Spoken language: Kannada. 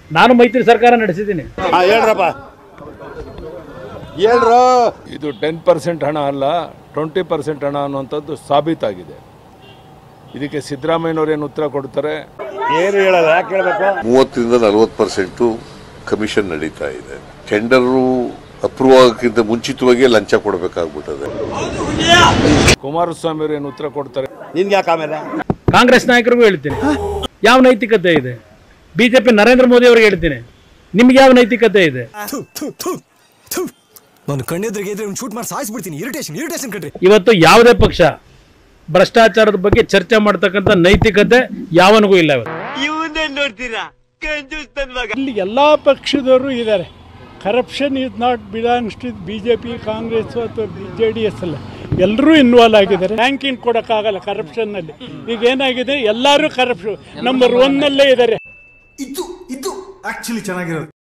ನಾನು ಮೈತ್ರಿ ಸರ್ಕಾರ ನಡೆಸಿದ್ದೀನಿ ಹಾಂ ಹೇಳ್ರಪ್ಪ ಹೇಳ್ರು ಇದು ಟೆನ್ ಪರ್ಸೆಂಟ್ ಹಣ ಅಲ್ಲ ಟ್ವೆಂಟಿ ಪರ್ಸೆಂಟ್ ಹಣ ಅನ್ನುವಂಥದ್ದು ಸಾಬೀತಾಗಿದೆ ಇದಕ್ಕೆ ಸಿದ್ದರಾಮಯ್ಯನವ್ರು ಏನು ಉತ್ತರ ಕೊಡ್ತಾರೆ ಏನು ಹೇಳಲ್ಲ ಯಾಕೆ ಹೇಳ್ಬೇಕು ಮೂವತ್ತರಿಂದ ನಲವತ್ತು ಪರ್ಸೆಂಟು ಕಮಿಷನ್ ನಡೀತಾ ಇದೆ ಟೆಂಡರು ಅಪ್ರೂವ್ ಆಗೋಕ್ಕಿಂತ ಮುಂಚಿತವಾಗಿ ಲಂಚ ಕೊಡಬೇಕಾಗ್ಬಿಟ್ಟದೆ ಕುಮಾರಸ್ವಾಮಿ ಅವರು ಏನು ಉತ್ತರ ಕೊಡ್ತಾರೆ ನಿನ್ಗೆ ಯಾಕೆ ಆಮೇಲೆ ಕಾಂಗ್ರೆಸ್ ನಾಯಕರಿಗೂ ಹೇಳ್ತೀನಿ ಯಾವ ನೈತಿಕತೆ ಇದೆ ಬಿಜೆಪಿ ನರೇಂದ್ರ ಮೋದಿ ಅವರಿಗೆ ಹೇಳ್ತೀನಿ ನಿಮ್ಗೆ ಯಾವ ನೈತಿಕತೆ ಇದೆ ನಾನು ಕಣ್ಣೆದ್ರಿಗೆ ಇದ್ರೆ ಶೂಟ್ ಮಾಡಿ ಸಾಯಿಸ್ಬಿಡ್ತೀನಿ ಇರಿಟೇಷನ್ ಇರಿಟೇಷನ್ ಕಣ್ರಿ ಇವತ್ತು ಯಾವುದೇ ಪಕ್ಷ ಭ್ರಷ್ಟಾಚಾರದ ಬಗ್ಗೆ ಚರ್ಚೆ ಮಾಡ್ತಕ್ಕಂಥ ನೈತಿಕತೆ ಯಾವನಿಗೂ ಇಲ್ಲ ಇವತ್ತು ಇಲ್ಲಿ ಎಲ್ಲ ಪಕ್ಷದವರು ಇದ್ದಾರೆ corruption is not belongs to B J P Congress ಅಥವಾ ಜೆ ಡಿ ಎಸ್ ಅಲ್ಲ ಎಲ್ಲರೂ ಇನ್ವಾಲ್ವ್ ಆಗಿದ್ದಾರೆ ರ್ಯಾಂಕಿಂಗ್ ಕೊಡೋಕ್ಕಾಗಲ್ಲ ಕರಪ್ಷನ್ನಲ್ಲಿ ಈಗ ಏನಾಗಿದೆ ಎಲ್ಲರೂ ಕರಪ್ಷನ್ ನಂಬರ್ ಒನ್ನಲ್ಲೇ ಇದ್ದಾರೆ ಇದು ಇದು ಆಕ್ಚುಲಿ ಚೆನ್ನಾಗಿರೋದು